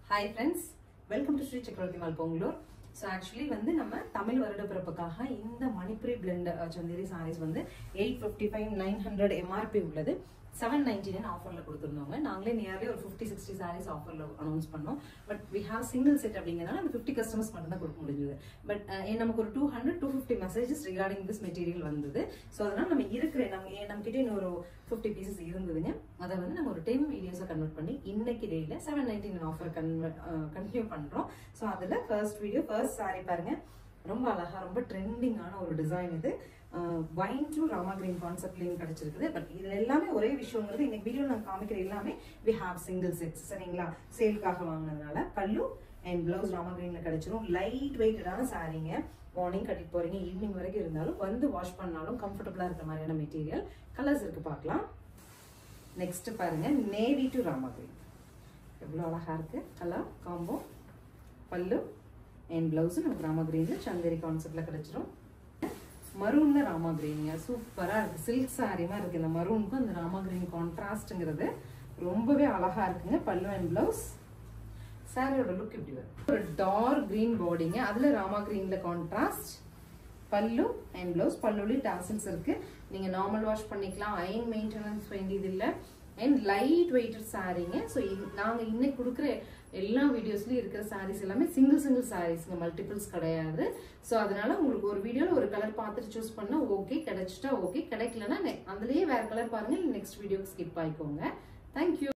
hi friends welcome to Shri Chakravarthi mall Pongalur so actually வந்து நம்ம தமிழ் வருட பிறப்புக்காக இந்த மணிப்புரி பிளெண்ட் சந்தேரி சாரீஸ் வந்து eight fifty five nine hundred MRP உள்ளது செவன் நைன்டி நைன் ஆஃபரில் கொடுத்துருந்தோங்க நாங்களே நியர்லி ஒரு ஃபிஃப்டி சிக்ஸ்டி சாரீஸ் ஆஃபரில் அனௌன்ஸ் பண்ணோம் but we have single set அப்படிங்கிறனால அந்த ஃபிஃப்டி கஸ்டமர்ஸ் மட்டும் தான் கொடுக்க முடிஞ்சது பட் நமக்கு ஒரு two hundred two fifty messages regarding this material வந்தது ஸோ அதனால் நம்ம இருக்கிற நம்ம நம்ம கிட்டே இன்னும் ஒரு ஃபிஃப்டி பீசஸ் இருந்ததுங்க அதை வந்து நம்ம ஒரு டென் வீடியோஸை கன்வெர்ட் பண்ணி இன்னைக்கு டேயில் seven ninety nine offer convert continue பண்ணுறோம் ஸோ அதில் ஃபர்ஸ்ட் வீடியோ ஃபர்ஸ்ட் சாரி பாருங்க ரொம்ப அழகா ரொம்ப ட்ரெண்டிங்கான ஒரு டிசைன் இது வைன் டு ராமா கிரீன் கான்செப்ட்லையும் கிடைச்சிருக்குது பட் இது எல்லாமே ஒரே விஷயங்கிறது இன்னைக்கு வீடியோ நான் காமிக்கிற எல்லாமே வி ஹாவ் சிங்கிள் செட்ஸ் சரிங்களா சேலுக்காக வாங்கினதுனால பல்லு அண்ட் பிளவுஸ் ராமா கிரீன்ல கிடைச்சிரும் லைட் வெயிட்டடான சாரீங்க மார்னிங் கட்டிட்டு போறீங்க ஈவினிங் வரைக்கும் இருந்தாலும் வந்து வாஷ் பண்ணாலும் கம்ஃபர்டபுளா இருக்கிற மாதிரியான மெட்டீரியல் கலர்ஸ் இருக்கு பார்க்கலாம் நெக்ஸ்ட் பாருங்க நேவி டு ராமா கிரீன் எவ்வளோ அழகா இருக்கு கலர் காம்போ பல்லு அண்ட் பிளவுஸும் நமக்கு ராமா கிரீன்ல சந்தேரி கான்செப்ட்ல கிடைச்சிரும் மரூன்ல ராமா கிரீனுங்க சூப்பரா இருக்கு சில்க் சாரி மாதிரி இருக்கு இந்த மரூனுக்கும் இந்த ராமா கிரீன் கான்ட்ராஸ்ட்ங்கிறது ரொம்பவே அழகா இருக்குங்க பல்லு அண்ட் பிளவுஸ் சாரியோட லுக் இப்படி வரும் ஒரு டார்க் கிரீன் பாடிங்க அதுல ராமா கிரீன்ல கான்ட்ராஸ்ட் பல்லு அண்ட் பிளவுஸ் பல்லுலயும் டாசல்ஸ் இருக்கு நீங்க நார்மல் வாஷ் பண்ணிக்கலாம் அயன் மெயின்டெனன்ஸ் வேண்டியது இல்லை அண்ட் லைட் வெயிட்டட் சாரீங்க ஸோ நாங்க இன்னைக்கு கொடுக்குற எல்லா வீடியோஸ்லயும் இருக்கிற சாரீஸ் எல்லாமே சிங்கிள் சிங்கிள் சாரீஸ்ங்க மல்டிபிள்ஸ் கிடையாது ஸோ அதனால உங்களுக்கு ஒரு வீடியோல ஒரு கலர் பார்த்துட்டு சூஸ் பண்ணா ஓகே கிடைச்சிட்டா ஓகே கிடைக்கலன்னா அதுலயே வேற கலர் பாருங்க நெக்ஸ்ட் வீடியோக்கு ஸ்கிப் ஆயிக்கோங்க தேங்க்யூ